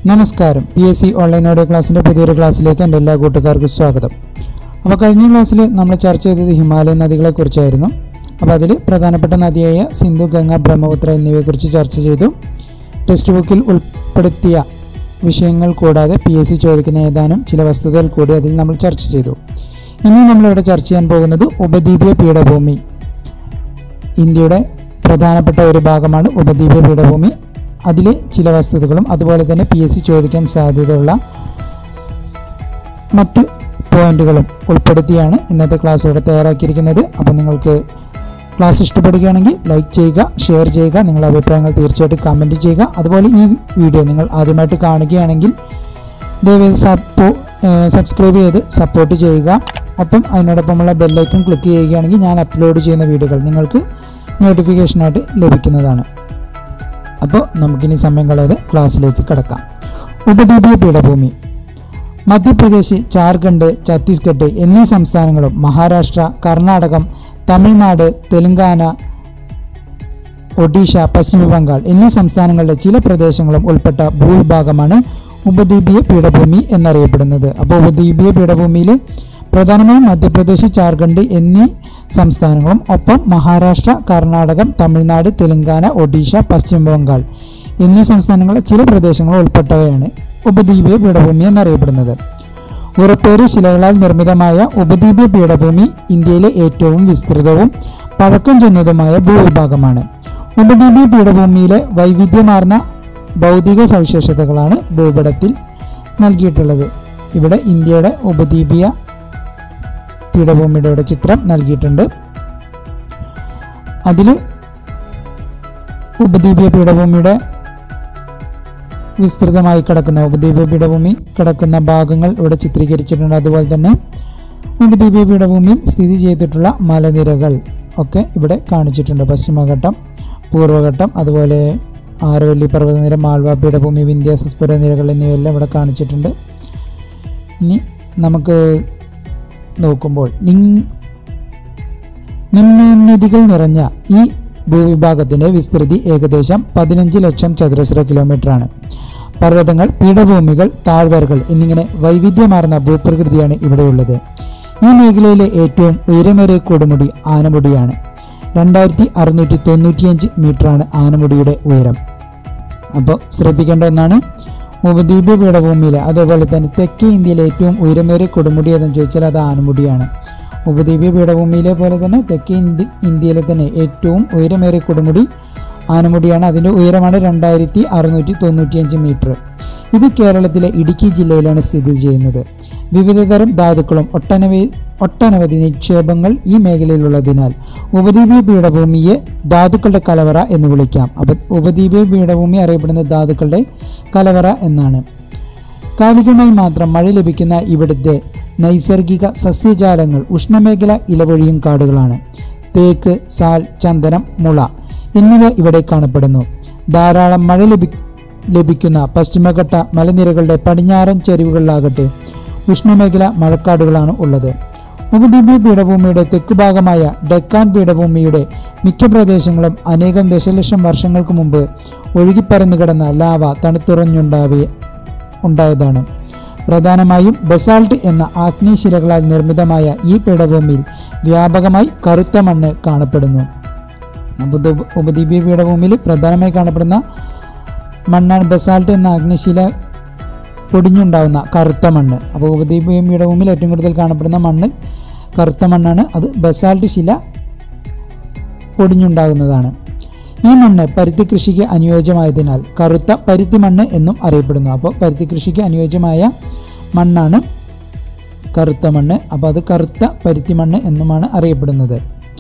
നമസ്കാരം P S C online audio ക്ലാസ്സിൻ്റെ പുതിയൊരു ക്ലാസ്സിലേക്ക് എൻ്റെ എല്ലാ കൂട്ടുകാർക്കും സ്വാഗതം അപ്പോൾ കഴിഞ്ഞ ക്ലാസ്സിൽ നമ്മൾ ചർച്ച ചെയ്തത് ഹിമാലയൻ നദികളെക്കുറിച്ചായിരുന്നു അപ്പോൾ അതിൽ പ്രധാനപ്പെട്ട നദിയായ സിന്ധു ഗംഗ ബ്രഹ്മപുത്ര എന്നിവയെക്കുറിച്ച് ചർച്ച ചെയ്തു ടെക്സ്റ്റ് ബുക്കിൽ ഉൾപ്പെടുത്തിയ വിഷയങ്ങൾ കൂടാതെ പി എസ് സി ചോദിക്കുന്ന ഏതാനും ചില വസ്തുതകൾ കൂടി അതിൽ നമ്മൾ ചർച്ച ചെയ്തു ഇനി നമ്മളിവിടെ ചർച്ച ചെയ്യാൻ പോകുന്നത് ഉപദ്വീപീയ പീഠഭൂമി ഇന്ത്യയുടെ പ്രധാനപ്പെട്ട ഒരു ഭാഗമാണ് ഉപദ്വീപ പീഠഭൂമി അതിൽ ചില വസ്തുതകളും അതുപോലെ തന്നെ പി എസ് സി ചോദിക്കാൻ സാധ്യതയുള്ള മറ്റ് പോയിന്റുകളും ഉൾപ്പെടുത്തിയാണ് ഇന്നത്തെ ക്ലാസ് ഇവിടെ തയ്യാറാക്കിയിരിക്കുന്നത് അപ്പോൾ നിങ്ങൾക്ക് ക്ലാസ് ഇഷ്ടപ്പെടുകയാണെങ്കിൽ ലൈക്ക് ചെയ്യുക ഷെയർ ചെയ്യുക നിങ്ങളുടെ അഭിപ്രായങ്ങൾ തീർച്ചയായിട്ടും കമൻറ്റ് ചെയ്യുക അതുപോലെ ഈ വീഡിയോ നിങ്ങൾ ആദ്യമായിട്ട് കാണുകയാണെങ്കിൽ ദയവേത് സപ്പോ സബ്സ്ക്രൈബ് ചെയ്ത് സപ്പോർട്ട് ചെയ്യുക ഒപ്പം അതിനോടൊപ്പമുള്ള ബെല്ലൈക്കൺ ക്ലിക്ക് ചെയ്യുകയാണെങ്കിൽ ഞാൻ അപ്ലോഡ് ചെയ്യുന്ന വീഡിയോകൾ നിങ്ങൾക്ക് നോട്ടിഫിക്കേഷനായിട്ട് ലഭിക്കുന്നതാണ് അപ്പോൾ നമുക്കിനി സമയം കളയാതെ ക്ലാസ്സിലേക്ക് കിടക്കാം ഉപദ്വീപീയ പീഠഭൂമി മധ്യപ്രദേശ് ജാർഖണ്ഡ് ഛത്തീസ്ഗഡ് എന്നീ സംസ്ഥാനങ്ങളും മഹാരാഷ്ട്ര കർണാടകം തമിഴ്നാട് തെലങ്കാന ഒഡീഷ പശ്ചിമ ബംഗാൾ എന്നീ സംസ്ഥാനങ്ങളുടെ ചില പ്രദേശങ്ങളും ഉൾപ്പെട്ട ഭൂവിഭാഗമാണ് ഉപദ്വീപീയ പീഠഭൂമി എന്നറിയപ്പെടുന്നത് അപ്പോൾ ഉപദ്വീപീയ പീഠഭൂമിയിൽ പ്രധാനമായും മധ്യപ്രദേശ് ജാർഖണ്ഡ് എന്നീ സംസ്ഥാനങ്ങളും ഒപ്പം മഹാരാഷ്ട്ര കർണാടകം തമിഴ്നാട് തെലങ്കാന ഒഡീഷ പശ്ചിമ ബംഗാൾ എന്നീ സംസ്ഥാനങ്ങളിലെ ചില പ്രദേശങ്ങൾ ഉൾപ്പെട്ടവയാണ് ഉപദ്വീപീയ പീഠഭൂമി എന്നറിയപ്പെടുന്നത് ഉറപ്പേറ് ശിലകളാൽ നിർമ്മിതമായ ഉപദ്വീപീയ പീഠഭൂമി ഇന്ത്യയിലെ ഏറ്റവും വിസ്തൃതവും പഴക്കം ചെന്നതുമായ ഭൂവിഭാഗമാണ് ഉപദ്വീപീയ പീഠഭൂമിയിലെ വൈവിധ്യമാർന്ന ഭൗതിക സവിശേഷതകളാണ് ഭൂപടത്തിൽ നൽകിയിട്ടുള്ളത് ഇവിടെ ഇന്ത്യയുടെ ഉപദ്വീപീയ പീഠഭൂമിയുടെ ഇവിടെ ചിത്രം നൽകിയിട്ടുണ്ട് അതിൽ ഉപദ്വീപീയ പീഠഭൂമിയുടെ വിസ്തൃതമായി കിടക്കുന്ന ഉപദ്വീപീയ പീഠഭൂമി കിടക്കുന്ന ഭാഗങ്ങൾ ഇവിടെ ചിത്രീകരിച്ചിട്ടുണ്ട് അതുപോലെ തന്നെ ഉപദ്വീപീയ പീഠഭൂമിയിൽ സ്ഥിതി ചെയ്തിട്ടുള്ള മലനിരകൾ ഒക്കെ ഇവിടെ കാണിച്ചിട്ടുണ്ട് പശ്ചിമഘട്ടം പൂർവ്വഘട്ടം അതുപോലെ ആരവല്ലി പർവ്വതനിര മാൾവ പീഠഭൂമി വിന്ധ്യ സത്പുര നിരകൾ എന്നിവയെല്ലാം ഇവിടെ കാണിച്ചിട്ടുണ്ട് ഇനി നമുക്ക് നോക്കുമ്പോൾ നിങ് നിമ്നോന്നതികൾ നിറഞ്ഞ ഈ ഭൂവിഭാഗത്തിന്റെ വിസ്തൃതി ഏകദേശം പതിനഞ്ച് ലക്ഷം ചതുരശ്ര കിലോമീറ്ററാണ് പർവ്വതങ്ങൾ പീഠഭൂമികൾ താഴ്വരകൾ എന്നിങ്ങനെ വൈവിധ്യമാർന്ന ഭൂപ്രകൃതിയാണ് ഇവിടെയുള്ളത് ഈ മേഖലയിലെ ഏറ്റവും ഉയരമേറിയ കൊടുമുടി ആനമുടിയാണ് രണ്ടായിരത്തി അറുന്നൂറ്റി തൊണ്ണൂറ്റിയഞ്ച് മീറ്ററാണ് ആനമുടിയുടെ ഉയരം അപ്പോൾ ശ്രദ്ധിക്കേണ്ട ഒന്നാണ് ഉപദ്വീപ് പീഠഭൂമിയിലെ അതുപോലെ തന്നെ തെക്കേ ഇന്ത്യയിലെ ഏറ്റവും ഉയരമേറിയ കൊടുമുടി ഏതെന്ന് ചോദിച്ചാൽ അത് ആനമുടിയാണ് ഉപദ്വീപ് പീഠഭൂമിയിലെ പോലെ തന്നെ തെക്കേ ഇന്ത്യ ഇന്ത്യയിലെ തന്നെ ഏറ്റവും ഉയരമേറിയ കൊടുമുടി ആനമുടിയാണ് അതിൻ്റെ ഉയരമാണ് രണ്ടായിരത്തി അറുന്നൂറ്റി തൊണ്ണൂറ്റിയഞ്ച് മീറ്റർ ഇത് കേരളത്തിലെ ഇടുക്കി ജില്ലയിലാണ് സ്ഥിതി ചെയ്യുന്നത് വിവിധതരം ധാതുക്കളും ഒട്ടനവധി ഒട്ടനവധി നിക്ഷേപങ്ങൾ ഈ മേഖലയിലുള്ളതിനാൽ ഉപദ്വീപീയ പീഠഭൂമിയെ ധാതുക്കളുടെ കലവറ എന്ന് വിളിക്കാം അപ്പം ഉപദ്വീപീയ പീഠഭൂമി അറിയപ്പെടുന്ന ധാതുക്കളുടെ കലവറ എന്നാണ് കാലികമായി മാത്രം മഴ ലഭിക്കുന്ന ഇവിടുത്തെ നൈസർഗിക സസ്യജാലങ്ങൾ ഉഷ്ണമേഖല ഇലവൊഴിയും കാടുകളാണ് തേക്ക് സാൽ ചന്ദനം മുള എന്നിവ ഇവിടെ കാണപ്പെടുന്നു ധാരാളം മഴ ലഭി ലഭിക്കുന്ന പശ്ചിമഘട്ട മലനിരകളുടെ പടിഞ്ഞാറൻ ചെരിവുകളിലാകട്ടെ ഉഷ്ണമേഖല മഴക്കാടുകളാണ് ഉള്ളത് ഉപദ്വീപീയ പീഠഭൂമിയുടെ തെക്കുഭാഗമായ ഡെക്കാൻ പീഠഭൂമിയുടെ മിക്ക പ്രദേശങ്ങളും അനേകം ദശലക്ഷം വർഷങ്ങൾക്ക് മുമ്പ് ഒഴുകിപ്പരന്നു കിടന്ന ലാവ തണുത്തുറഞ്ഞുണ്ടാവേ ഉണ്ടായതാണ് പ്രധാനമായും ബസാൾട്ട് എന്ന ആഗ്നേയശിലകളാൽ നിർമ്മിതമായ ഈ പീഠഭൂമിയിൽ വ്യാപകമായി കറുത്ത മണ്ണ് കാണപ്പെടുന്നു ഉപദ്വ- ഉപദ്വീപീയ പീഠഭൂമിയിൽ പ്രധാനമായി കാണപ്പെടുന്ന മണ്ണാണ് ബസാൾട്ട് എന്ന ആഗ്നേയശില പൊടിഞ്ഞുണ്ടാവുന്ന കറുത്ത മണ്ണ് അപ്പോൾ ഉപദ്വീപീയ പീഠഭൂമിയിൽ ഏറ്റവും കൂടുതൽ കാണപ്പെടുന്ന മണ്ണ് കറുത്ത മണ്ണാണ് അത് ബസാൾട്ട് ശില പൊടിഞ്ഞുണ്ടാകുന്നതാണ് ഈ മണ്ണ് പരുത്തി കൃഷിക്ക് അനുയോജ്യമായതിനാൽ കറുത്ത പരുത്തി മണ്ണ് എന്നും അറിയപ്പെടുന്നു അപ്പോൾ പരുത്തി കൃഷിക്ക് അനുയോജ്യമായ മണ്ണാണ് കറുത്ത മണ്ണ് അപ്പോൾ അത് കറുത്ത പരുത്തി മണ്ണ് എന്നുമാണ് അറിയപ്പെടുന്നത്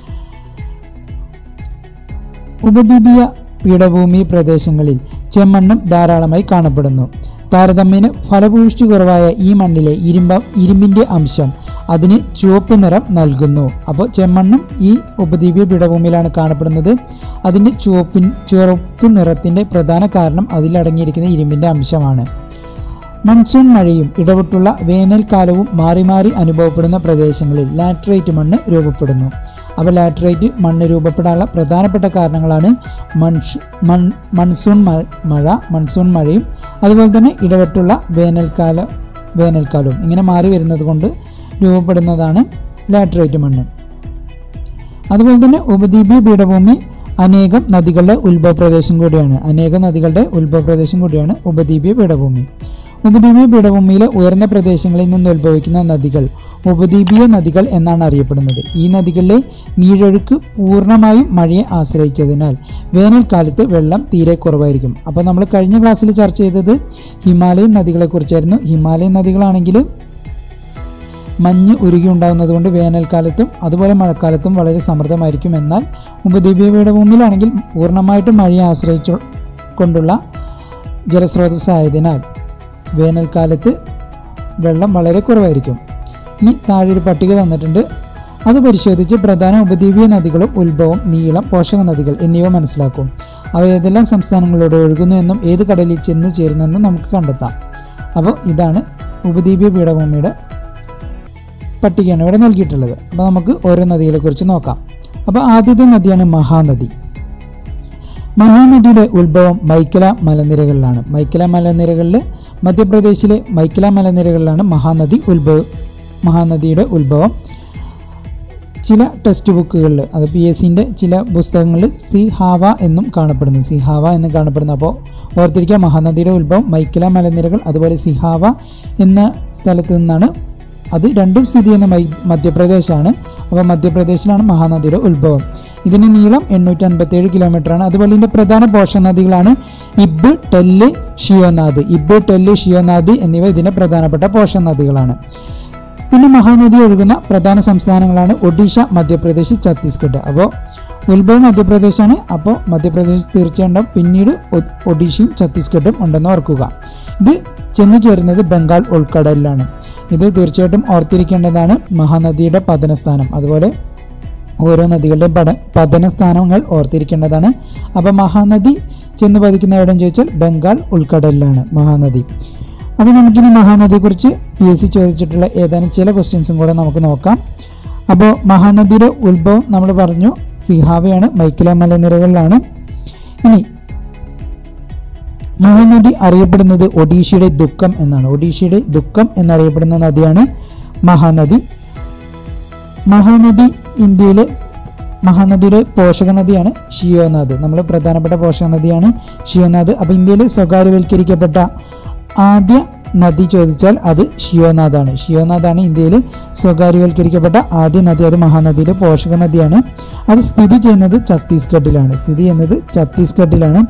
ഉപദ്വീപീയ പീഠഭൂമി പ്രദേശങ്ങളിൽ ചെമ്മണ്ണും ധാരാളമായി കാണപ്പെടുന്നു താരതമ്യേന ഫലപുഷ്ടി കുറവായ ഈ മണ്ണിലെ ഇരുമ്പ ഇരുമ്പിൻ്റെ അംശം അതിന് ചുവപ്പ് നിറം നൽകുന്നു അപ്പോൾ ചെമ്മണ്ണും ഈ ഉപദ്വീപീയ പീഠഭൂമിയിലാണ് കാണപ്പെടുന്നത് അതിൻ്റെ ചുവപ്പിൻ ചുവപ്പ് നിറത്തിൻ്റെ പ്രധാന കാരണം അതിലടങ്ങിയിരിക്കുന്ന ഇരുമ്പിൻ്റെ അംശമാണ് മൺസൂൺ മഴയും ഇടവിട്ടുള്ള വേനൽക്കാലവും മാറി മാറി അനുഭവപ്പെടുന്ന പ്രദേശങ്ങളിൽ ലാറ്ററൈറ്റ് മണ്ണ് രൂപപ്പെടുന്നു അപ്പോൾ ലാറ്ററൈറ്റ് മണ്ണ് രൂപപ്പെടാനുള്ള പ്രധാനപ്പെട്ട കാരണങ്ങളാണ് മൺഷ് മൺ മൺസൂൺ മ- മഴ മൺസൂൺ മഴയും അതുപോലെ തന്നെ ഇടവിട്ടുള്ള വേനൽക്കാല വേനൽക്കാലവും ഇങ്ങനെ മാറി വരുന്നത് കൊണ്ട് രൂപപ്പെടുന്നതാണ് ലാറ്ററൈറ്റ് മണ്ണ് അതുപോലെ തന്നെ ഉപദ്വീപീയ പീഠഭൂമി അനേകം നദികളുടെ ഉത്ഭവ പ്രദേശം കൂടിയാണ് അനേകം നദികളുടെ ഉത്ഭവ പ്രദേശം കൂടിയാണ് ഉപദ്വീപീയ പീഠഭൂമി ഉപദ്വീപീയ പീഠഭൂമിയിലെ ഉയർന്ന പ്രദേശങ്ങളിൽ നിന്ന് ഉത്ഭവിക്കുന്ന നദികൾ ഉപദ്വീപീയ നദികൾ എന്നാണ് അറിയപ്പെടുന്നത് ഈ നദികളിലെ നീരൊഴുക്ക് പൂർണ്ണമായും മഴയെ ആശ്രയിച്ചതിനാൽ വേനൽക്കാലത്ത് വെള്ളം തീരെ കുറവായിരിക്കും അപ്പോൾ നമ്മൾ കഴിഞ്ഞ ക്ലാസ്സിൽ ചർച്ച ചെയ്തത് ഹിമാലയൻ നദികളെക്കുറിച്ചായിരുന്നു ഹിമാലയൻ നദികളാണെങ്കിൽ മഞ്ഞ് ഉരുകി ഉണ്ടാകുന്നത് കൊണ്ട് വേനൽക്കാലത്തും അതുപോലെ മഴക്കാലത്തും വളരെ സമൃദ്ധമായിരിക്കും എന്നാൽ ഉപദ്വീപീയ പീഠഭൂമിയിലാണെങ്കിൽ പൂർണ്ണമായിട്ടും മഴയെ ആശ്രയിച്ചു കൊണ്ടുള്ള ജലസ്രോതസ്സായതിനാൽ വേനൽക്കാലത്ത് വെള്ളം വളരെ കുറവായിരിക്കും ഇനി താഴെ ഒരു പട്ടിക തന്നിട്ടുണ്ട് അത് പരിശോധിച്ച് പ്രധാന ഉപദ്വീപീയ നദികളും ഉത്ഭവം നീളം പോഷക നദികൾ എന്നിവ മനസ്സിലാക്കും അവ ഏതെല്ലാം സംസ്ഥാനങ്ങളിലൂടെ ഒഴുകുന്നു എന്നും ഏത് കടലിൽ ചെന്ന് ചേരുന്നെന്നും നമുക്ക് കണ്ടെത്താം അപ്പോൾ ഇതാണ് ഉപദ്വീപീയ പീഠഭൂമിയുടെ പട്ടികയാണ് ഇവിടെ നൽകിയിട്ടുള്ളത് അപ്പോൾ നമുക്ക് ഓരോ നദികളെ കുറിച്ച് നോക്കാം അപ്പോൾ ആദ്യത്തെ നദിയാണ് മഹാനദി മഹാനദിയുടെ ഉത്ഭവം മൈക്കല മലനിരകളിലാണ് മൈക്കല മലനിരകളിൽ മധ്യപ്രദേശിലെ മൈക്കല മലനിരകളിലാണ് മഹാനദി ഉത്ഭവ മഹാനദിയുടെ ഉത്ഭവം ചില ടെക്സ്റ്റ് ബുക്കുകളിൽ അത് പി എസ് സിൻ്റെ ചില പുസ്തകങ്ങളിൽ സിഹാവ എന്നും കാണപ്പെടുന്നു സിഹാവ എന്ന് കാണപ്പെടുന്നു അപ്പോൾ ഓർത്തിരിക്കുക മഹാനദിയുടെ ഉത്ഭവം മൈക്കല മലനിരകൾ അതുപോലെ സിഹാവ എന്ന സ്ഥലത്ത് നിന്നാണ് അത് രണ്ടും സ്ഥിതി ചെയ്യുന്ന മൈ മധ്യപ്രദേശാണ് അപ്പോൾ മധ്യപ്രദേശിലാണ് മഹാനദിയുടെ ഉത്ഭവം ഇതിന് നീളം എണ്ണൂറ്റി അൻപത്തേഴ് കിലോമീറ്ററാണ് അതുപോലെ ഇതിൻ്റെ പ്രധാന പോഷക നദികളാണ് ഇബ് ടെല്ല് ഷിയോനാഥ് ഇബ് ടെല്ല് ഷിയോനാഥ് എന്നിവ ഇതിൻ്റെ പ്രധാനപ്പെട്ട പോഷക നദികളാണ് പിന്നെ മഹാനദി ഒഴുകുന്ന പ്രധാന സംസ്ഥാനങ്ങളാണ് ഒഡീഷ മധ്യപ്രദേശ് ഛത്തീസ്ഗഡ് അപ്പോൾ ഉത്ഭവം മധ്യപ്രദേശാണ് അപ്പോൾ മധ്യപ്രദേശ് തീർച്ചയായും ഉണ്ടാവും. പിന്നീട് ഒ- ഒഡീഷയും ഛത്തീസ്ഗഡും ഉണ്ടെന്ന് ഓർക്കുക ഇത് ചെന്നു ചേരുന്നത് ബംഗാൾ ഉൾക്കടലിലാണ് ഇത് തീർച്ചയായിട്ടും ഓർത്തിരിക്കേണ്ടതാണ് മഹാനദിയുടെ പതനസ്ഥാനം അതുപോലെ ഓരോ നദികളുടെയും പട പതനസ്ഥാനങ്ങൾ ഓർത്തിരിക്കേണ്ടതാണ് അപ്പോൾ മഹാനദി ചെന്ന് പതിക്കുന്ന എവിടെയെന്ന് ചോദിച്ചാൽ ബംഗാൾ ഉൾക്കടലിലാണ് മഹാനദി അപ്പോൾ നമുക്കിനി മഹാനദിയെക്കുറിച്ച് പി എസ് സി ചോദിച്ചിട്ടുള്ള ഏതാനും ചില ക്വസ്റ്റ്യൻസും കൂടെ നമുക്ക് നോക്കാം അപ്പോൾ മഹാനദിയുടെ ഉത്ഭവം നമ്മൾ പറഞ്ഞു സിഹാവയാണ് മൈക്കില മലനിരകളിലാണ് ഇനി മഹാനദി അറിയപ്പെടുന്നത് ഒഡീഷയുടെ ദുഃഖം എന്നാണ് ഒഡീഷയുടെ ദുഃഖം എന്നറിയപ്പെടുന്ന നദിയാണ് മഹാനദി മഹാനദി ഇന്ത്യയിലെ മഹാനദിയുടെ പോഷക നദിയാണ് ഷിയോനാഥ് നമ്മൾ പ്രധാനപ്പെട്ട പോഷക നദിയാണ് ഷിയോനാഥ് അപ്പോൾ ഇന്ത്യയിൽ സ്വകാര്യവൽക്കരിക്കപ്പെട്ട ആദ്യ നദി ചോദിച്ചാൽ അത് ഷിയോനാഥാണ് ഷിയോനാഥാണ് ഇന്ത്യയിൽ സ്വകാര്യവൽക്കരിക്കപ്പെട്ട ആദ്യ നദി അത് മഹാനദിയുടെ പോഷക നദിയാണ് അത് സ്ഥിതി ചെയ്യുന്നത് ഛത്തീസ്ഗഡിലാണ് സ്ഥിതി ചെയ്യുന്നത് ഛത്തീസ്ഗഡിലാണ്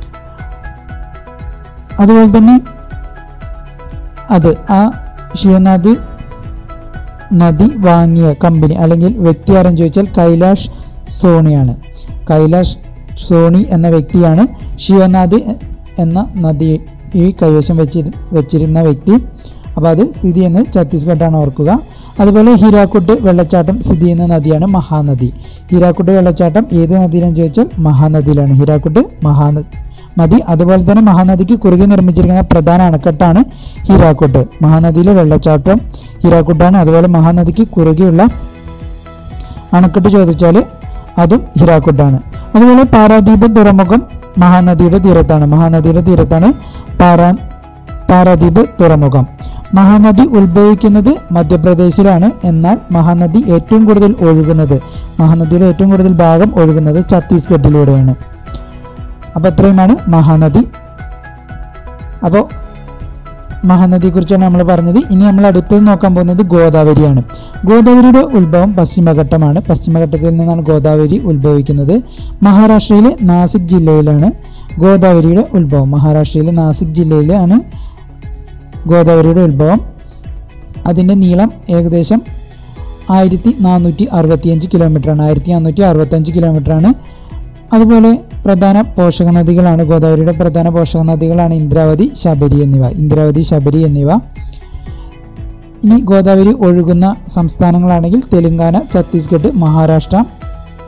അതുപോലെ തന്നെ അത് ആ ഷിയോനാഥ് നദി വാങ്ങിയ കമ്പനി അല്ലെങ്കിൽ വ്യക്തി ആരെന്ന് ചോദിച്ചാൽ കൈലാഷ് സോണിയാണ് കൈലാഷ് സോണി എന്ന വ്യക്തിയാണ് ഷിയോനാഥ് എന്ന നദി ഈ കൈവശം വെച്ചിരു വെച്ചിരുന്ന വ്യക്തി അപ്പോൾ അത് സ്ഥിതി ചെയ്യുന്നത് ഛത്തീസ്ഗഡാണ് ഓർക്കുക അതുപോലെ ഹീരാക്കുട്ട് വെള്ളച്ചാട്ടം സ്ഥിതി ചെയ്യുന്ന നദിയാണ് മഹാനദി ഹീരാക്കുട്ട് വെള്ളച്ചാട്ടം ഏത് നദിയിലാണെന്ന് ചോദിച്ചാൽ മഹാനദിയിലാണ് ഹീരാക്കുട്ട് മഹാനദി നദി അതുപോലെ തന്നെ മഹാനദിക്ക് കുറുകെ നിർമ്മിച്ചിരിക്കുന്ന പ്രധാന അണക്കെട്ടാണ് ഹീരാക്കുട്ട് മഹാനദിയിലെ വെള്ളച്ചാട്ടം ഹീരാക്കുട്ടാണ് അതുപോലെ മഹാനദിക്ക് കുറുകെയുള്ള അണക്കെട്ട് ചോദിച്ചാൽ അതും ഹീരാക്കുട്ടാണ് അതുപോലെ പാരാദ്വീപ് തുറമുഖം മഹാനദിയുടെ തീരത്താണ് മഹാനദിയുടെ തീരത്താണ് പാരാ പാരാദ്വീപ് തുറമുഖം മഹാനദി ഉത്ഭവിക്കുന്നത് മധ്യപ്രദേശിലാണ് എന്നാൽ മഹാനദി ഏറ്റവും കൂടുതൽ ഒഴുകുന്നത് മഹാനദിയുടെ ഏറ്റവും കൂടുതൽ ഭാഗം ഒഴുകുന്നത് ഛത്തീസ്ഗഡിലൂടെയാണ് അപ്പോൾ ഇത്രയുമാണ് മഹാനദി അപ്പോൾ മഹാനദിയെക്കുറിച്ചാണ് നമ്മൾ പറഞ്ഞത് ഇനി നമ്മൾ അടുത്തത് നോക്കാൻ പോകുന്നത് ഗോദാവരിയാണ് ഗോദാവരിയുടെ ഉത്ഭവം പശ്ചിമഘട്ടമാണ് പശ്ചിമഘട്ടത്തിൽ നിന്നാണ് ഗോദാവരി ഉത്ഭവിക്കുന്നത് മഹാരാഷ്ട്രയിലെ നാസിക് ജില്ലയിലാണ് ഗോദാവരിയുടെ ഉത്ഭവം മഹാരാഷ്ട്രയിലെ നാസിക് ജില്ലയിലാണ് ഗോദാവരിയുടെ ഉത്ഭവം അതിൻ്റെ നീളം ഏകദേശം ആയിരത്തി നാനൂറ്റി അറുപത്തിയഞ്ച് കിലോമീറ്ററാണ് ആയിരത്തി നാനൂറ്റി അറുപത്തഞ്ച് കിലോമീറ്ററാണ് അതുപോലെ പ്രധാന പോഷക നദികളാണ് ഗോദാവരിയുടെ പ്രധാന പോഷക നദികളാണ് ഇന്ദ്രാവതി ശബരി എന്നിവ ഇന്ദ്രാവതി ശബരി എന്നിവ ഇനി ഗോദാവരി ഒഴുകുന്ന സംസ്ഥാനങ്ങളാണെങ്കിൽ തെലുങ്കാന ഛത്തീസ്ഗഡ് മഹാരാഷ്ട്ര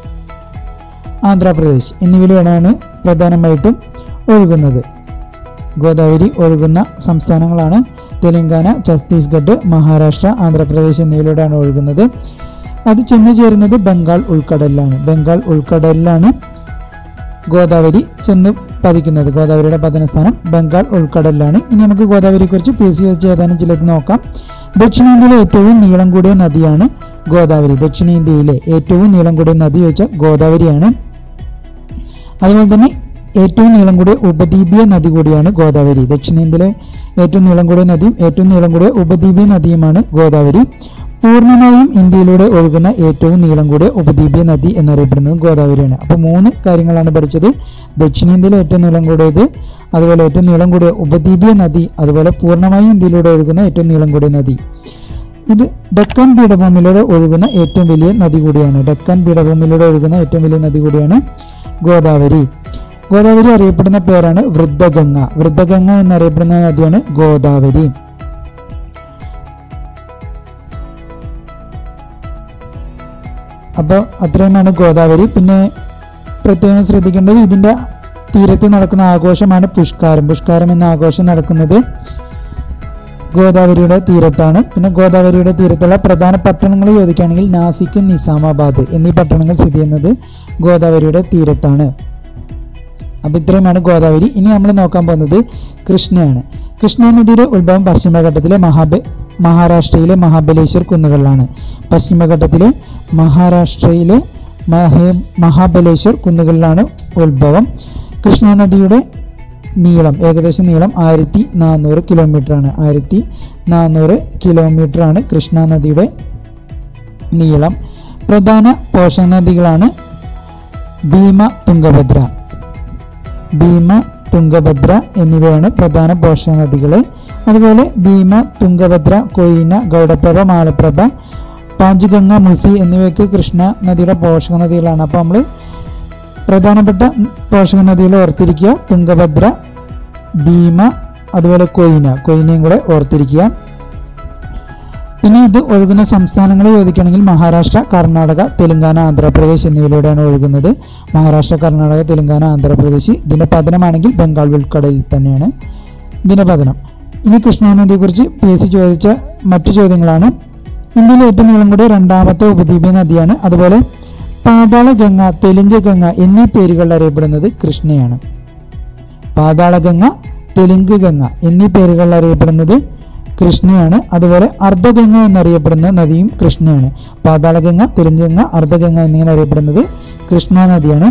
ആന്ധ്രാപ്രദേശ് എന്നിവയിലാണ് പ്രധാനമായിട്ടും ഒഴുകുന്നത് ഗോദാവരി ഒഴുകുന്ന സംസ്ഥാനങ്ങളാണ് തെലങ്കാന ഛത്തീസ്ഗഡ് മഹാരാഷ്ട്ര ആന്ധ്രാപ്രദേശ് എന്നിവയിലൂടെയാണ് ഒഴുകുന്നത് അത് ചെന്ന് ചേരുന്നത് ബംഗാൾ ഉൾക്കടലിലാണ് ബംഗാൾ ഉൾക്കടലിലാണ് ഗോദാവരി ചെന്ന് പതിക്കുന്നത് ഗോദാവരിയുടെ പതനസ്ഥാനം ബംഗാൾ ഉൾക്കടലിലാണ് ഇനി നമുക്ക് ഗോദാവരിയെക്കുറിച്ച് പി എസ് സി വെച്ച് ഏതാനും ചിലത് നോക്കാം ദക്ഷിണേന്ത്യയിലെ ഏറ്റവും നീളം കൂടിയ നദിയാണ് ഗോദാവരി ദക്ഷിണേന്ത്യയിലെ ഏറ്റവും നീളം കൂടിയ നദി വെച്ചാൽ ഗോദാവരിയാണ് അതുപോലെ തന്നെ ഏറ്റവും നീളം കൂടിയ ഉപദ്വീപീയ നദി കൂടിയാണ് ഗോദാവരി ദക്ഷിണേന്ത്യയിലെ ഏറ്റവും നീളം കൂടിയ നദിയും ഏറ്റവും നീളം കൂടിയ ഉപദ്വീപീയ നദിയുമാണ് ഗോദാവരി പൂർണ്ണമായും ഇന്ത്യയിലൂടെ ഒഴുകുന്ന ഏറ്റവും നീളം കൂടിയ ഉപദ്വീപീയ നദി എന്നറിയപ്പെടുന്നത് ഗോദാവരിയാണ് അപ്പോൾ മൂന്ന് കാര്യങ്ങളാണ് പഠിച്ചത് ദക്ഷിണേന്ത്യയിലെ ഏറ്റവും നീളം കൂടിയത് അതുപോലെ ഏറ്റവും നീളം കൂടിയ ഉപദ്വീപീയ നദി അതുപോലെ പൂർണ്ണമായും ഇന്ത്യയിലൂടെ ഒഴുകുന്ന ഏറ്റവും നീളം കൂടിയ നദി ഇത് ഡെക്കൻ പീഠഭൂമിയിലൂടെ ഒഴുകുന്ന ഏറ്റവും വലിയ നദി കൂടിയാണ് ഡെക്കൻ പീഠഭൂമിയിലൂടെ ഒഴുകുന്ന ഏറ്റവും വലിയ നദി കൂടിയാണ് ഗോദാവരി ഗോദാവരി അറിയപ്പെടുന്ന പേരാണ് വൃദ്ധഗംഗ വൃദ്ധഗംഗ എന്നറിയപ്പെടുന്ന നദിയാണ് ഗോദാവരി അപ്പോൾ അത്രയുമാണ് ഗോദാവരി പിന്നെ പ്രത്യേകം ശ്രദ്ധിക്കേണ്ടത് ഇതിൻ്റെ തീരത്ത് നടക്കുന്ന ആഘോഷമാണ് പുഷ്കാരം പുഷ്കാരം എന്ന ആഘോഷം നടക്കുന്നത് ഗോദാവരിയുടെ തീരത്താണ് പിന്നെ ഗോദാവരിയുടെ തീരത്തുള്ള പ്രധാന പട്ടണങ്ങൾ ചോദിക്കുകയാണെങ്കിൽ നാസിക് നിസാമാബാദ് എന്നീ പട്ടണങ്ങൾ സ്ഥിതി ചെയ്യുന്നത് ഗോദാവരിയുടെ തീരത്താണ് അപ്പോൾ ഇത്രയുമാണ് ഗോദാവരി ഇനി നമ്മൾ നോക്കാൻ പോകുന്നത് കൃഷ്ണയാണ് കൃഷ്ണ നദിയുടെ ഉത്ഭവം പശ്ചിമഘട്ടത്തിലെ മഹാബ മഹാരാഷ്ട്രയിലെ മഹാബലേശ്വർ കുന്നുകളിലാണ് പശ്ചിമഘട്ടത്തിലെ മഹാരാഷ്ട്രയിലെ മഹേ മഹാബലേശ്വർ കുന്നുകളിലാണ് ഉത്ഭവം കൃഷ്ണ നദിയുടെ നീളം ഏകദേശം നീളം ആയിരത്തി നാനൂറ് കിലോമീറ്റർ ആണ് ആയിരത്തി നാനൂറ് കിലോമീറ്റർ ആണ് കൃഷ്ണ നദിയുടെ നീളം പ്രധാന പോഷക നദികളാണ് ഭീമ തുംഗഭദ്ര ഭീമ തുംഗഭദ്ര എന്നിവയാണ് പ്രധാന പോഷക നദികൾ അതുപോലെ ഭീമ തുംഗഭദ്ര കൊയ്ന ഗൗഡപ്രഭ മാലപ്രഭ പാഞ്ചുഗംഗ മുസി എന്നിവയൊക്കെ കൃഷ്ണ നദിയുടെ പോഷക നദികളാണ് അപ്പോൾ നമ്മൾ പ്രധാനപ്പെട്ട പോഷക നദികൾ ഓർത്തിരിക്കുക തുംഗഭദ്ര ഭീമ അതുപോലെ കൊയ്ന കൊയ്നയും കൂടെ ഓർത്തിരിക്കുക പിന്നെ ഇത് ഒഴുകുന്ന സംസ്ഥാനങ്ങൾ ചോദിക്കുകയാണെങ്കിൽ മഹാരാഷ്ട്ര കർണാടക തെലങ്കാന ആന്ധ്രാപ്രദേശ് എന്നിവയിലൂടെയാണ് ഒഴുകുന്നത് മഹാരാഷ്ട്ര കർണാടക തെലങ്കാന ആന്ധ്രാപ്രദേശ് ഇതിൻ്റെ പതനമാണെങ്കിൽ ബംഗാൾ ഉൾക്കടലിൽ തന്നെയാണ് ഇതിൻ്റെ പതനം ഇനി കൃഷ്ണ നദിയെക്കുറിച്ച് പി എസ് സി ചോദിച്ച മറ്റു ചോദ്യങ്ങളാണ് ഇന്ത്യയിലെ ഏറ്റവും നീളം കൂടിയ രണ്ടാമത്തെ ഉപദ്വീപീയ നദിയാണ് അതുപോലെ പാതാള ഗംഗ തെലുങ്ക് ഗംഗ എന്നീ പേരുകളിൽ അറിയപ്പെടുന്നത് കൃഷ്ണയാണ് പാതാളഗംഗ തെലുങ്ക് ഗംഗ എന്നീ പേരുകളിൽ അറിയപ്പെടുന്നത് കൃഷ്ണയാണ് അതുപോലെ അർദ്ധഗംഗ എന്നറിയപ്പെടുന്ന നദിയും കൃഷ്ണയാണ് പാതാളഗംഗ തെലുങ്ക് ഗംഗ അർദ്ധഗംഗ എന്നിങ്ങനെ അറിയപ്പെടുന്നത് കൃഷ്ണ നദിയാണ്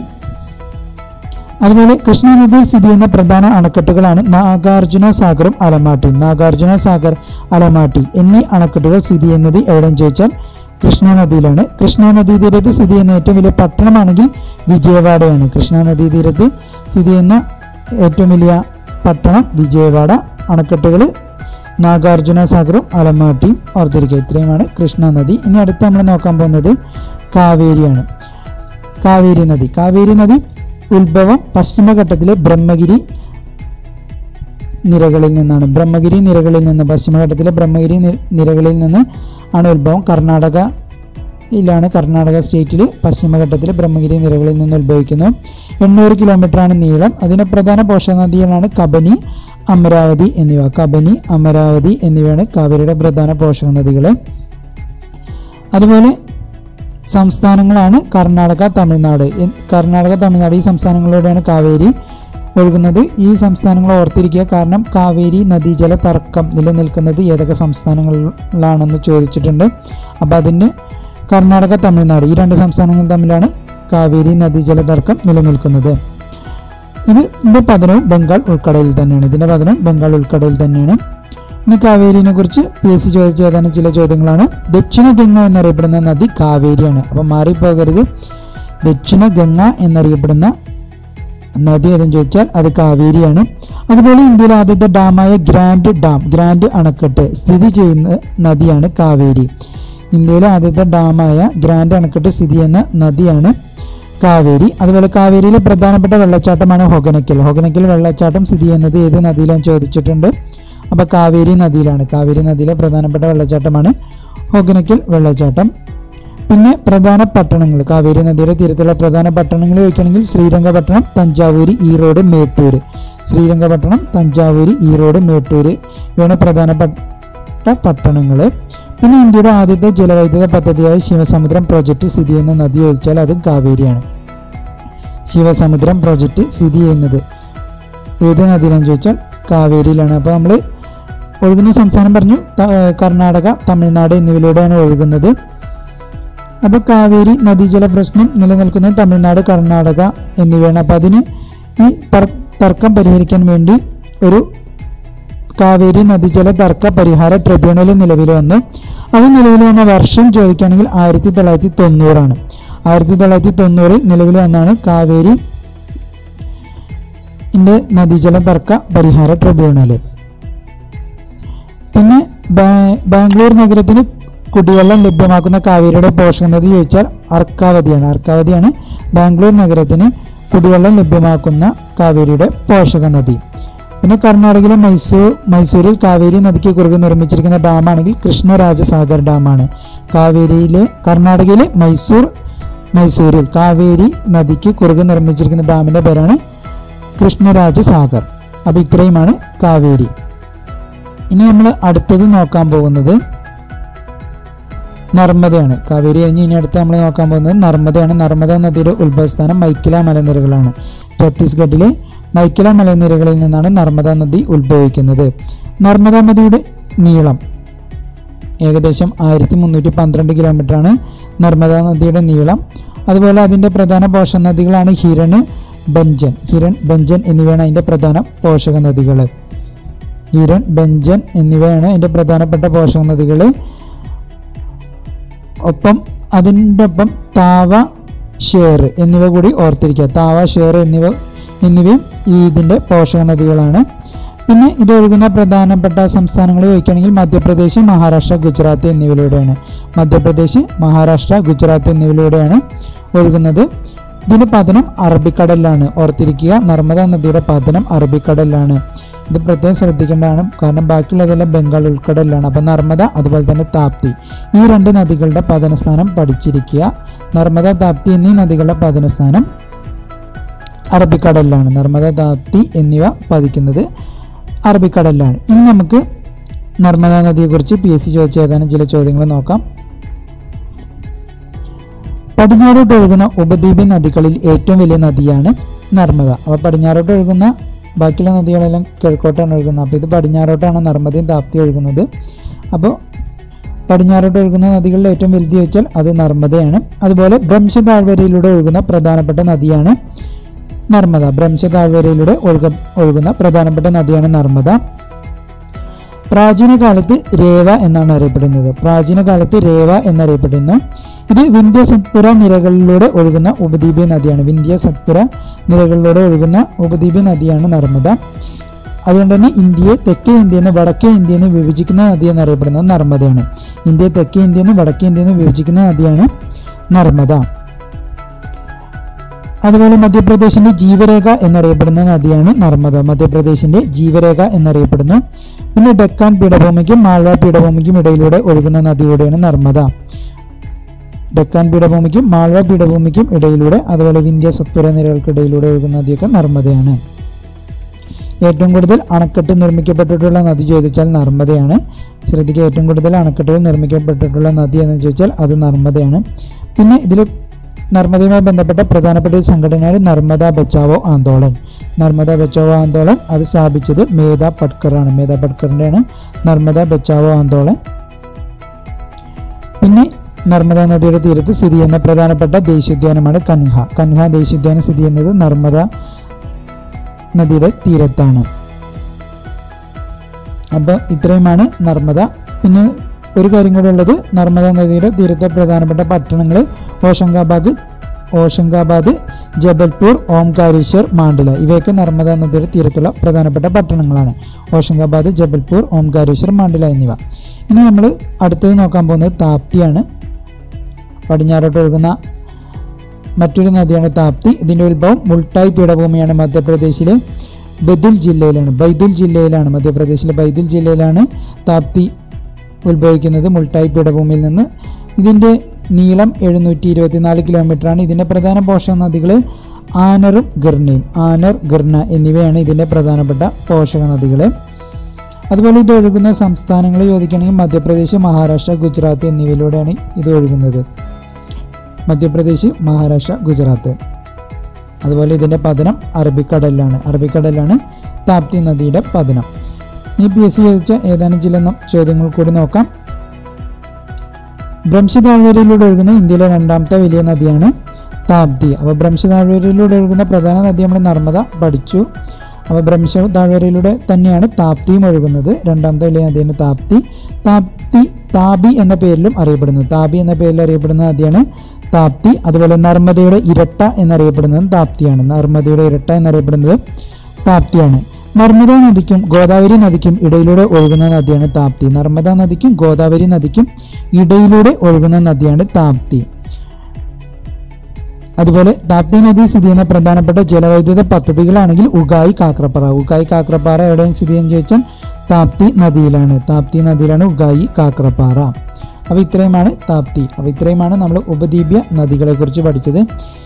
അതുപോലെ കൃഷ്ണ നദിയിൽ സ്ഥിതി ചെയ്യുന്ന പ്രധാന അണക്കെട്ടുകളാണ് നാഗാർജുന സാഗറും അലമാട്ടിയും നാഗാർജുന സാഗർ അലമാട്ടി എന്നീ അണക്കെട്ടുകൾ സ്ഥിതി ചെയ്യുന്നത് എവിടെയെന്ന് ചോദിച്ചാൽ കൃഷ്ണ നദിയിലാണ് കൃഷ്ണ നദീ തീരത്ത് സ്ഥിതി ചെയ്യുന്ന ഏറ്റവും വലിയ പട്ടണമാണെങ്കിൽ വിജയവാഡയാണ് കൃഷ്ണ നദീ തീരത്ത് സ്ഥിതി ചെയ്യുന്ന ഏറ്റവും വലിയ പട്ടണം വിജയവാഡ അണക്കെട്ടുകൾ നാഗാർജുന സാഗറും അലമാട്ടിയും ഓർത്തിരിക്കുക ഇത്രയുമാണ് കൃഷ്ണ നദി ഇനി അടുത്ത് നമ്മൾ നോക്കാൻ പോകുന്നത് കാവേരിയാണ് കാവേരി നദി കാവേരി നദി ഉത്ഭവം പശ്ചിമഘട്ടത്തിലെ ബ്രഹ്മഗിരി നിരകളിൽ നിന്നാണ് ബ്രഹ്മഗിരി നിരകളിൽ നിന്ന് പശ്ചിമഘട്ടത്തിലെ ബ്രഹ്മഗിരി നി- നിരകളിൽ നിന്ന് ആണ് ഉത്ഭവം കർണാടകയിലാണ് കർണാടക സ്റ്റേറ്റിൽ പശ്ചിമഘട്ടത്തിലെ ബ്രഹ്മഗിരി നിരകളിൽ നിന്ന് ഉത്ഭവിക്കുന്നു എണ്ണൂറ് കിലോമീറ്റർ ആണ് നീളം അതിന് പ്രധാന പോഷക നദികളാണ് കബനി അമരാവതി എന്നിവ കബനി അമരാവതി എന്നിവയാണ് കാവേരിയുടെ പ്രധാന പോഷക നദികൾ അതുപോലെ സംസ്ഥാനങ്ങളാണ് കർണാടക തമിഴ്നാട് എൻ- കർണാടക തമിഴ്നാട് ഈ സംസ്ഥാനങ്ങളിലൂടെയാണ് കാവേരി ഒഴുകുന്നത് ഈ സംസ്ഥാനങ്ങൾ ഓർത്തിരിക്കുക കാരണം കാവേരി നദീജല തർക്കം നിലനിൽക്കുന്നത് ഏതൊക്കെ സംസ്ഥാനങ്ങളിലാണെന്ന് ചോദിച്ചിട്ടുണ്ട് അപ്പോൾ അതിന് കർണാടക തമിഴ്നാട് ഈ രണ്ട് സംസ്ഥാനങ്ങൾ തമ്മിലാണ് കാവേരി നദീജല തർക്കം നിലനിൽക്കുന്നത് ഇത് ഇതിന്റെ പതനവും ബംഗാൾ ഉൾക്കടലിൽ തന്നെയാണ് ഇതിന്റെ പതനം ബംഗാൾ ഉൾക്കടലിൽ തന്നെയാണ് ഇനി കാവേരിനെ കുറിച്ച് പി എസ് സി ചോദിച്ച ഏതാനും ചില ചോദ്യങ്ങളാണ് ദക്ഷിണ ഗംഗ എന്നറിയപ്പെടുന്ന നദി കാവേരിയാണ് അപ്പം മാറിപ്പോകരുത് ദക്ഷിണ ഗംഗ എന്നറിയപ്പെടുന്ന നദി ഏതെന്ന് ചോദിച്ചാൽ അത് കാവേരിയാണ് അതുപോലെ ഇന്ത്യയിലെ ആദ്യത്തെ ഡാമായ ഗ്രാൻഡ് ഡാം ഗ്രാൻഡ് അണക്കെട്ട് സ്ഥിതി ചെയ്യുന്ന നദിയാണ് കാവേരി ഇന്ത്യയിലെ ആദ്യത്തെ ഡാമായ ഗ്രാൻഡ് അണക്കെട്ട് സ്ഥിതി ചെയ്യുന്ന നദിയാണ് കാവേരി അതുപോലെ കാവേരിയിലെ പ്രധാനപ്പെട്ട വെള്ളച്ചാട്ടമാണ് ഹൊഗനക്കൽ ഹൊഗനക്കൽ വെള്ളച്ചാട്ടം സ്ഥിതി ചെയ്യുന്നത് ഏത് നദിയിലാണ് ചോദിച്ചിട്ടുണ്ട് അപ്പോൾ കാവേരി നദിയിലാണ് കാവേരി നദിയിലെ പ്രധാനപ്പെട്ട വെള്ളച്ചാട്ടമാണ് ഹൊഗനക്കൽ വെള്ളച്ചാട്ടം പിന്നെ പ്രധാന പട്ടണങ്ങൾ കാവേരി നദിയുടെ തീരത്തുള്ള പ്രധാന പട്ടണങ്ങൾ ചോദിക്കുകയാണെങ്കിൽ ശ്രീരംഗപട്ടണം തഞ്ചാവൂര് ഈറോഡ് മേട്ടൂര് ശ്രീരംഗപട്ടണം തഞ്ചാവൂര് ഈറോഡ് മേട്ടൂര് ഇവയാണ് പ്രധാനപ്പെട്ട പട്ടണങ്ങൾ പിന്നെ ഇന്ത്യയുടെ ആദ്യത്തെ ജലവൈദ്യുത പദ്ധതിയായ ശിവസമുദ്രം പ്രോജക്റ്റ് സ്ഥിതി ചെയ്യുന്ന നദി ചോദിച്ചാൽ അത് കാവേരിയാണ് ശിവസമുദ്രം പ്രോജക്റ്റ് സ്ഥിതി ചെയ്യുന്നത് ഏത് നദിയിലാണെന്ന് ചോദിച്ചാൽ കാവേരിയിലാണ് അപ്പോൾ നമ്മൾ ഒഴുകുന്ന സംസ്ഥാനം പറഞ്ഞു ത- ഏർ കർണാടക തമിഴ്നാട് എന്നിവയിലൂടെയാണ് ഒഴുകുന്നത് അപ്പോൾ കാവേരി നദീജല പ്രശ്നം നിലനിൽക്കുന്നത് തമിഴ്നാട് കർണാടക എന്നിവയാണ് അപ്പോൾ അതിന് ഈ തർ- തർക്കം പരിഹരിക്കാൻ വേണ്ടി ഒരു കാവേരി നദീജല തർക്ക പരിഹാര ട്രിബ്യൂണൽ നിലവിൽ വന്നു അത് നിലവിൽ വന്ന വർഷം ചോദിക്കുകയാണെങ്കിൽ ആയിരത്തി തൊള്ളായിരത്തി തൊണ്ണൂറാണ് ആയിരത്തി തൊള്ളായിരത്തി തൊണ്ണൂറിൽ നിലവിൽ വന്നാണ് കാവേരി ഇന്റെ നദീജല തർക്ക പരിഹാര ട്രിബ്യൂണൽ പിന്നെ ബാ- ബാംഗ്ലൂർ നഗരത്തിന് കുടിവെള്ളം ലഭ്യമാക്കുന്ന കാവേരിയുടെ പോഷക നദി ചോദിച്ചാൽ അർക്കാവതിയാണ് അർക്കാവതിയാണ് ബാംഗ്ലൂർ നഗരത്തിന് കുടിവെള്ളം ലഭ്യമാക്കുന്ന കാവേരിയുടെ പോഷക നദി പിന്നെ കർണാടകയിലെ മൈസൂർ മൈസൂരിൽ കാവേരി നദിക്ക് കുറുകെ നിർമ്മിച്ചിരിക്കുന്ന ഡാമാണെങ്കിൽ കൃഷ്ണരാജസാഗർ ഡാമാണ് കാവേരിയിലെ കർണാടകയിലെ മൈസൂർ മൈസൂരിൽ കാവേരി നദിക്ക് കുറുകെ നിർമ്മിച്ചിരിക്കുന്ന ഡാമിന്റെ പേരാണ് കൃഷ്ണരാജസാഗർ അപ്പോൾ ഇത്രയുമാണ് കാവേരി ഇനി നമ്മൾ അടുത്തത് നോക്കാൻ പോകുന്നത് നർമ്മദയാണ് കാവേരി കഴിഞ്ഞ് ഇനി അടുത്ത് നമ്മൾ നോക്കാൻ പോകുന്നത് നർമ്മദയാണ് നർമ്മദ നദിയുടെ ഉത്ഭവസ്ഥാനം മൈക്കില മലനിരകളാണ് ഛത്തീസ്ഗഡിലെ മൈക്കില മലനിരകളിൽ നിന്നാണ് നർമ്മദ നദി ഉത്ഭവിക്കുന്നത് നർമ്മദ നദിയുടെ നീളം ഏകദേശം ആയിരത്തി മുന്നൂറ്റി പന്ത്രണ്ട് കിലോമീറ്ററാണ് നർമ്മദ നദിയുടെ നീളം അതുപോലെ അതിൻ്റെ പ്രധാന പോഷക നദികളാണ് ഹിരണ് ബെഞ്ചൻ ഹിരൺ ബെഞ്ചൻ എന്നിവയാണ് അതിൻ്റെ പ്രധാന പോഷക നദികൾ ഹിരൺ ബെഞ്ചൻ എന്നിവയാണ് അതിൻ്റെ പ്രധാനപ്പെട്ട പോഷക നദികൾ ഒപ്പം അതിൻ്റെ ഒപ്പം താവ ഷേർ എന്നിവ കൂടി ഓർത്തിരിക്കുക താവ ഷേർ എന്നിവ എന്നിവയും ഈ ഇതിൻ്റെ പോഷക നദികളാണ് പിന്നെ ഇത് ഒഴുകുന്ന പ്രധാനപ്പെട്ട സംസ്ഥാനങ്ങൾ ചോദിക്കുകയാണെങ്കിൽ മധ്യപ്രദേശ് മഹാരാഷ്ട്ര ഗുജറാത്ത് എന്നിവയിലൂടെയാണ് മധ്യപ്രദേശ് മഹാരാഷ്ട്ര ഗുജറാത്ത് എന്നിവയിലൂടെയാണ് ഒഴുകുന്നത് ഇതിൻ്റെ പതനം അറബിക്കടലിലാണ് ഓർത്തിരിക്കുക നർമ്മദ നദിയുടെ പതനം അറബിക്കടലിലാണ് ഇത് പ്രത്യേകം ശ്രദ്ധിക്കേണ്ടതാണ് കാരണം ബാക്കിയുള്ളതെല്ലാം ബംഗാൾ ഉൾക്കടലിലാണ് അപ്പം നർമ്മദ അതുപോലെ തന്നെ താപ്തി ഈ രണ്ട് നദികളുടെ പതനസ്ഥാനം പഠിച്ചിരിക്കുക നർമ്മദ താപ്തി എന്നീ നദികളുടെ പതനസ്ഥാനം അറബിക്കടലിലാണ് നർമ്മദ താപ്തി എന്നിവ പതിക്കുന്നത് അറബിക്കടലിലാണ് ഇനി നമുക്ക് നർമ്മദ നദിയെക്കുറിച്ച് പി എസ് സി ചോദിച്ച ഏതാനും ചില ചോദ്യങ്ങൾ നോക്കാം പടിഞ്ഞാറോട്ട് ഒഴുകുന്ന ഉപദ്വീപ് നദികളിൽ ഏറ്റവും വലിയ നദിയാണ് നർമ്മദ അപ്പോൾ പടിഞ്ഞാറോട്ട് ഒഴുകുന്ന ബാക്കിയുള്ള നദികളെല്ലാം കിഴക്കോട്ടാണ് ഒഴുകുന്നത് അപ്പോൾ ഇത് പടിഞ്ഞാറോട്ടാണ് നർമ്മദയും താപ്തി ഒഴുകുന്നത് അപ്പോൾ പടിഞ്ഞാറോട്ട് ഒഴുകുന്ന നദികളിൽ ഏറ്റവും വലുത് ചോദിച്ചാൽ അത് നർമ്മദയാണ് അതുപോലെ ഭ്രംശ താഴ്വരയിലൂടെ ഒഴുകുന്ന പ്രധാനപ്പെട്ട നദിയാണ് നർമ്മദ ഭ്രംശ താഴ്വരയിലൂടെ ഒഴുക ഒഴുകുന്ന പ്രധാനപ്പെട്ട നദിയാണ് നർമ്മദ പ്രാചീന കാലത്ത് രേവ എന്നാണ് അറിയപ്പെടുന്നത് പ്രാചീന കാലത്ത് രേവ എന്നറിയപ്പെടുന്നു ഇത് വിന്ധ്യ സത്പുര നിരകളിലൂടെ ഒഴുകുന്ന ഉപദ്വീപ് നദിയാണ് വിന്ധ്യ സത്പുര നിരകളിലൂടെ ഒഴുകുന്ന ഉപദ്വീപ് നദിയാണ് നർമ്മദ അതുകൊണ്ട് തന്നെ ഇന്ത്യയെ തെക്കേ ഇന്ത്യയിൽ നിന്ന് വടക്കേ ഇന്ത്യയിൽ നിന്ന് വിഭജിക്കുന്ന നദി എന്നറിയപ്പെടുന്നത് നർമ്മദയാണ് ഇന്ത്യയെ തെക്കേ ഇന്ത്യയിൽ നിന്ന് വടക്കേ ഇന്ത്യയിൽ നിന്ന് വിഭജിക്കുന്ന നദിയാണ് നർമ്മദ അതുപോലെ മധ്യപ്രദേശിന്റെ ജീവരേഖ എന്നറിയപ്പെടുന്ന നദിയാണ് നർമ്മദ മധ്യപ്രദേശിന്റെ ജീവരേഖ എന്നറിയപ്പെടുന്നു പിന്നെ ഡെക്കാൻ പീഠഭൂമിക്കും മാൾവ പീഠഭൂമിക്കും ഇടയിലൂടെ ഒഴുകുന്ന നദിയുടെയാണ് നർമ്മദ ഡെക്കാൻ പീഠഭൂമിക്കും മാൾവ പീഠഭൂമിക്കും ഇടയിലൂടെ അതുപോലെ വിന്ധ്യ സത്പുര നിരകൾക്കിടയിലൂടെ ഒഴുകുന്ന നദിയൊക്കെ നർമ്മദയാണ് ഏറ്റവും കൂടുതൽ അണക്കെട്ട് നിർമ്മിക്കപ്പെട്ടിട്ടുള്ള നദി ചോദിച്ചാൽ നർമ്മദയാണ് ശ്രദ്ധിക്കുക ഏറ്റവും കൂടുതൽ അണക്കെട്ടുകൾ നിർമ്മിക്കപ്പെട്ടിട്ടുള്ള നദി എന്ന് ചോദിച്ചാൽ അത് നർമ്മദയാണ് പിന്നെ ഇതിൽ നർമ്മദയുമായി ബന്ധപ്പെട്ട പ്രധാനപ്പെട്ട ഒരു സംഘടനയാണ് നർമ്മദ ബച്ചാവോ ആന്തോളൻ നർമ്മദ ബച്ചാവോ ആന്തോളൻ അത് സ്ഥാപിച്ചത് മേധ പട്കറാണ് മേധ പട്കറിൻ്റെയാണ് നർമ്മദ ബച്ചാവോ ആന്തോളൻ പിന്നെ നർമ്മദ നദിയുടെ തീരത്ത് സ്ഥിതി ചെയ്യുന്ന പ്രധാനപ്പെട്ട ദേശീയോദ്യാനമാണ് കൻഹ കൻഹ ദേശീയോദ്യാനം സ്ഥിതി ചെയ്യുന്നത് നർമ്മദ നദിയുടെ തീരത്താണ് അപ്പോൾ ഇത്രയുമാണ് നർമ്മദ പിന്നെ ഒരു കാര്യം കൂടെ ഉള്ളത് നർമ്മദ നദിയുടെ തീരത്തെ പ്രധാനപ്പെട്ട പട്ടണങ്ങൾ ഓഷങ്കാബാദ് ഓഷങ്കാബാദ് ജബൽപൂർ ഓംകാരേശ്വർ മാണ്ഡല ഇവയൊക്കെ നർമ്മദ നദിയുടെ തീരത്തുള്ള പ്രധാനപ്പെട്ട പട്ടണങ്ങളാണ് ഓഷങ്കാബാദ് ജബൽപൂർ ഓംകാരേശ്വർ മാണ്ഡല എന്നിവ ഇനി നമ്മൾ അടുത്തത് നോക്കാൻ പോകുന്നത് താപ്തിയാണ് പടിഞ്ഞാറോട്ട് ഒഴുകുന്ന മറ്റൊരു നദിയാണ് താപ്തി ഇതിൻ്റെ ഉത്ഭവം മുൾട്ടായ് പീഠഭൂമിയാണ് മധ്യപ്രദേശിലെ ബൈദുൽ ജില്ലയിലാണ് ബൈദുൽ ജില്ലയിലാണ് മധ്യപ്രദേശിലെ ബൈദുൽ ജില്ലയിലാണ് താപ്തി ഉത്ഭവിക്കുന്നത് മുൾട്ടായ് പീഠഭൂമിയിൽ നിന്ന് ഇതിൻ്റെ നീളം എഴുന്നൂറ്റി ഇരുപത്തിനാല് കിലോമീറ്ററാണ് ഇതിൻ്റെ പ്രധാന പോഷക നദികൾ ആനറും ഗിർണയും ആനർ ഗിർണ എന്നിവയാണ് ഇതിൻ്റെ പ്രധാനപ്പെട്ട പോഷക നദികൾ അതുപോലെ ഇത് ഒഴുകുന്ന സംസ്ഥാനങ്ങൾ ചോദിക്കുകയാണെങ്കിൽ മധ്യപ്രദേശ് മഹാരാഷ്ട്ര ഗുജറാത്ത് എന്നിവയിലൂടെയാണ് ഇത് ഒഴുകുന്നത് മധ്യപ്രദേശ് മഹാരാഷ്ട്ര ഗുജറാത്ത് അതുപോലെ ഇതിൻ്റെ പതനം അറബിക്കടലിലാണ് അറബിക്കടലിലാണ് താപ്തി നദിയുടെ പതനം ഈ പി എസ് സി ചോദിച്ച ഏതാനും ചില ന- ചോദ്യങ്ങൾ കൂടി നോക്കാം ഭ്രംശ താഴ്വരയിലൂടെ ഒഴുകുന്ന ഇന്ത്യയിലെ രണ്ടാമത്തെ വലിയ നദിയാണ് താപ്തി അപ്പോൾ ഭ്രംശ താഴ്വരയിലൂടെ ഒഴുകുന്ന പ്രധാന നദി നമ്മൾ നർമ്മദ പഠിച്ചു അപ്പോൾ ഭ്രംശ താഴ്വരയിലൂടെ തന്നെയാണ് താപ്തിയും ഒഴുകുന്നത് രണ്ടാമത്തെ വലിയ നദിയാണ് താപ്തി താപ്തി താബി എന്ന പേരിലും അറിയപ്പെടുന്നു താബി എന്ന പേരിൽ അറിയപ്പെടുന്ന നദിയാണ് താപ്തി അതുപോലെ നർമ്മദയുടെ ഇരട്ട എന്നറിയപ്പെടുന്നത് താപ്തിയാണ് നർമ്മദയുടെ ഇരട്ട എന്നറിയപ്പെടുന്നത് താപ്തിയാണ് നർമ്മദ നദിക്കും ഗോദാവരി നദിക്കും ഇടയിലൂടെ ഒഴുകുന്ന നദിയാണ് താപ്തി നർമ്മദ നദിക്കും ഗോദാവരി നദിക്കും ഇടയിലൂടെ ഒഴുകുന്ന നദിയാണ് താപ്തി അതുപോലെ താപ്തി നദി സ്ഥിതി ചെയ്യുന്ന പ്രധാനപ്പെട്ട ജലവൈദ്യുത പദ്ധതികളാണെങ്കിൽ ഉഗായി കാക്രപ്പാറ ഉഗായി കാക്രപ്പാറ എവിടെയും സ്ഥിതി ചെയ്യുന്ന ചോദിച്ചാൽ താപ്തി നദിയിലാണ് താപ്തി നദിയിലാണ് ഉഗായി കാക്രപ്പാറ അപ്പോൾ ഇത്രയുമാണ് താപ്തി അപ്പോൾ ഇത്രയുമാണ് നമ്മൾ ഉപദ്വീപ്യ നദികളെ കുറിച്ച് പഠിച്ചത്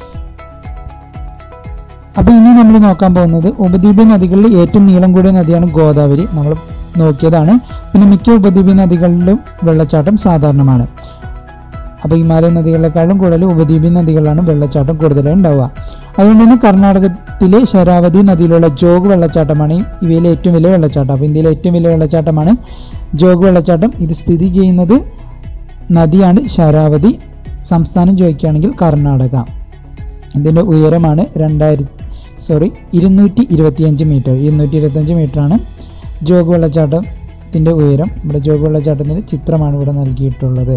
അപ്പോൾ ഇനി നമ്മൾ നോക്കാൻ പോകുന്നത് ഉപദ്വീപ്യ നദികളിൽ ഏറ്റവും നീളം കൂടിയ നദിയാണ് ഗോദാവരി നമ്മൾ നോക്കിയതാണ് പിന്നെ മിക്ക ഉപദ്വീപ്യ നദികളിലും വെള്ളച്ചാട്ടം സാധാരണമാണ് അപ്പോൾ ഹിമാലയൻ നദികളെക്കാളും കൂടുതൽ ഉപദ്വീപ്യ നദികളിലാണ് വെള്ളച്ചാട്ടം കൂടുതലായി ഉണ്ടാവുക അതുകൊണ്ട് തന്നെ കർണാടകത്തിലെ ശരാവതി നദിയിലുള്ള ജോഗ് വെള്ളച്ചാട്ടമാണ് ഈ- ഇവയിലെ ഏറ്റവും വലിയ വെള്ളച്ചാട്ടം അപ്പോൾ ഇന്ത്യയിലെ ഏറ്റവും വലിയ വെള്ളച്ചാട്ടമാണ് ജോഗ് വെള്ളച്ചാട്ടം ഇത് സ്ഥിതി ചെയ്യുന്നത് നദിയാണ് ശരാവതി സംസ്ഥാനം ചോദിക്കുകയാണെങ്കിൽ കർണാടക ഇതിൻ്റെ ഉയരമാണ് രണ്ടായിരത്തി സോറി ഇരുന്നൂറ്റി ഇരുപത്തിയഞ്ച് മീറ്റർ ഇരുന്നൂറ്റി ഇരുപത്തഞ്ച് മീറ്ററാണ് ജോഗ് വെള്ളച്ചാട്ടത്തിൻ്റെ ഉയരം ഇവിടെ ജോഗ് വെള്ളച്ചാട്ടത്തിൻ്റെ ചിത്രമാണ് ഇവിടെ നൽകിയിട്ടുള്ളത്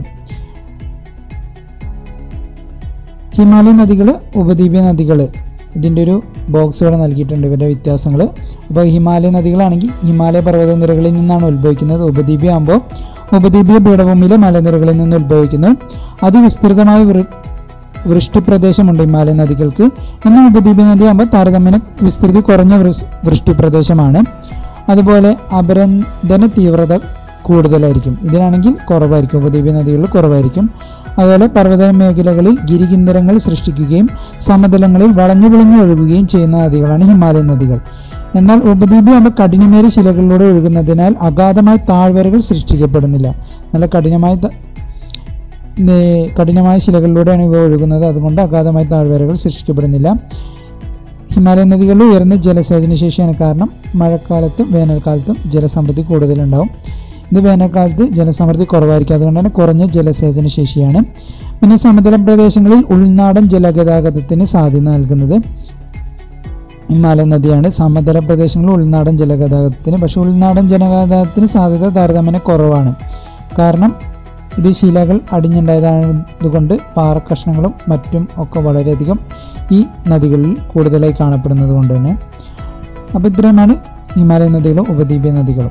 ഹിമാലയൻ നദികൾ ഉപദ്വീപ്യ നദികൾ ഇതിൻ്റെ ഒരു ബോക്സ് ഇവിടെ നൽകിയിട്ടുണ്ട് ഇവരുടെ വ്യത്യാസങ്ങൾ അപ്പോൾ ഹിമാലയ നദികളാണെങ്കിൽ ഹിമാലയ പർവ്വത നിരകളിൽ നിന്നാണ് ഉത്ഭവിക്കുന്നത് ഉപദ്വീപ്യ ആകുമ്പോൾ ഉപദ്വീപ്യ പീഠഭൂമിയിലെ മലനിരകളിൽ നിന്ന് ഉത്ഭവിക്കുന്നു അതിവിസ്തൃതമായ വൃ- വൃഷ്ടിപ്രദേശമുണ്ട് ഹിമാലയ നദികൾക്ക് എന്നാൽ ഉപദ്വീപ്യ നദി ആകുമ്പോൾ താരതമ്യേന വിസ്തൃതി കുറഞ്ഞ വൃസ്- വൃഷ്ടിപ്രദേശമാണ് അതുപോലെ അപരന്തന തീവ്രത കൂടുതലായിരിക്കും ഇതിനാണെങ്കിൽ കുറവായിരിക്കും ഉപദ്വീപ്യ നദികളിൽ കുറവായിരിക്കും അതുപോലെ പർവ്വത മേഖലകളിൽ ഗിരികിന്ദരങ്ങൾ സൃഷ്ടിക്കുകയും സമതലങ്ങളിൽ വളഞ്ഞു വിളഞ്ഞു ഒഴുകുകയും ചെയ്യുന്ന നദികളാണ് ഹിമാലയൻ നദികൾ എന്നാൽ ഉപദ്വീപ്യ ആകുമ്പോൾ കഠിനമേറിയ ശിലകളിലൂടെ ഒഴുകുന്നതിനാൽ അഗാധമായ താഴ്വരകൾ സൃഷ്ടിക്കപ്പെടുന്നില്ല നല്ല കഠിനമായ ത- നേ- കഠിനമായ ശിലകളിലൂടെയാണ് ഇവ ഒഴുകുന്നത് അതുകൊണ്ട് അഗാധമായ താഴ്വരകൾ സൃഷ്ടിക്കപ്പെടുന്നില്ല ഹിമാലയൻ നദികളിൽ ഉയർന്ന ജലസേചന ശേഷിയാണ് കാരണം മഴക്കാലത്തും വേനൽക്കാലത്തും ജലസമൃദ്ധി കൂടുതലുണ്ടാവും ഇത് വേനൽക്കാലത്ത് ജലസമൃദ്ധി കുറവായിരിക്കും അതുകൊണ്ട് തന്നെ കുറഞ്ഞ ജലസേചന ശേഷിയാണ് പിന്നെ സമതല പ്രദേശങ്ങളിൽ ഉൾനാടൻ ജലഗതാഗതത്തിന് സാധ്യത നൽകുന്നത് ഹിമാലയൻ നദിയാണ് സമതല പ്രദേശങ്ങളിൽ ഉൾനാടൻ ജലഗതാഗതത്തിന് പക്ഷേ ഉൾനാടൻ ജലഗതാഗതത്തിന് സാധ്യത താരതമ്യേന കുറവാണ് കാരണം ഇത് ശിലകൾ അടിഞ്ഞുണ്ടായതുകൊണ്ട് പാറക്കഷ്ണങ്ങളും മറ്റും ഒക്കെ വളരെയധികം ഈ നദികളിൽ കൂടുതലായി കാണപ്പെടുന്നത് കൊണ്ട് തന്നെ അപ്പോൾ ഇത്രയുമാണ് ഹിമാലയൻ നദികളും ഉപദ്വീപ്യ നദികളും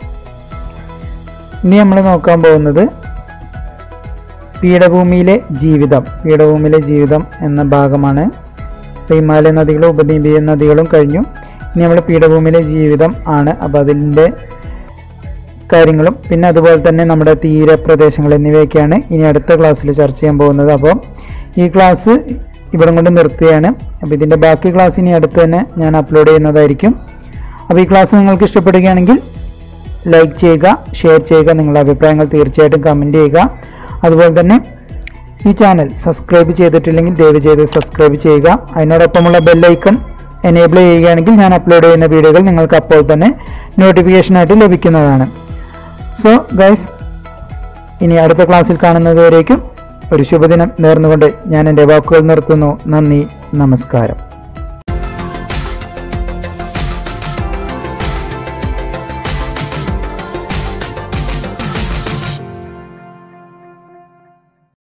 ഇനി നമ്മൾ നോക്കാൻ പോകുന്നത് പീഠഭൂമിയിലെ ജീവിതം പീഠഭൂമിയിലെ ജീവിതം എന്ന ഭാഗമാണ് ഇപ്പോൾ ഹിമാലയ നദികളും ഉപദ്വീപീയ നദികളും കഴിഞ്ഞു ഇനി നമ്മൾ പീഠഭൂമിയിലെ ജീവിതം ആണ് അപ്പോൾ അതിൻ്റെ കാര്യങ്ങളും പിന്നെ അതുപോലെ തന്നെ നമ്മുടെ തീരപ്രദേശങ്ങൾ എന്നിവയൊക്കെയാണ് ഇനി അടുത്ത ക്ലാസ്സിൽ ചർച്ച ചെയ്യാൻ പോകുന്നത് അപ്പോൾ ഈ ക്ലാസ് ഇവിടെ കൊണ്ട് നിർത്തുകയാണ് അപ്പോൾ ഇതിൻ്റെ ബാക്കി ക്ലാസ് ഇനി അടുത്ത് തന്നെ ഞാൻ അപ്ലോഡ് ചെയ്യുന്നതായിരിക്കും അപ്പോൾ ഈ ക്ലാസ് നിങ്ങൾക്ക് ഇഷ്ടപ്പെടുകയാണെങ്കിൽ ലൈക്ക് ചെയ്യുക ഷെയർ ചെയ്യുക നിങ്ങളുടെ അഭിപ്രായങ്ങൾ തീർച്ചയായിട്ടും കമൻറ്റ് ചെയ്യുക അതുപോലെ തന്നെ ഈ ചാനൽ സബ്സ്ക്രൈബ് ചെയ്തിട്ടില്ലെങ്കിൽ ദയവ് ചെയ്ത് സബ്സ്ക്രൈബ് ചെയ്യുക അതിനോടൊപ്പമുള്ള ബെല്ലൈക്കൺ എനേബിൾ ചെയ്യുകയാണെങ്കിൽ ഞാൻ അപ്ലോഡ് ചെയ്യുന്ന വീഡിയോകൾ നിങ്ങൾക്ക് അപ്പോൾ തന്നെ നോട്ടിഫിക്കേഷനായിട്ട് ലഭിക്കുന്നതാണ് സോ ഗൈസ് ഇനി അടുത്ത ക്ലാസ്സിൽ കാണുന്നതുവരേക്കും ഒരു ശുഭദിനം നേർന്നുകൊണ്ട് ഞാൻ എൻ്റെ വാക്കുകൾ നിർത്തുന്നു നന്ദി നമസ്കാരം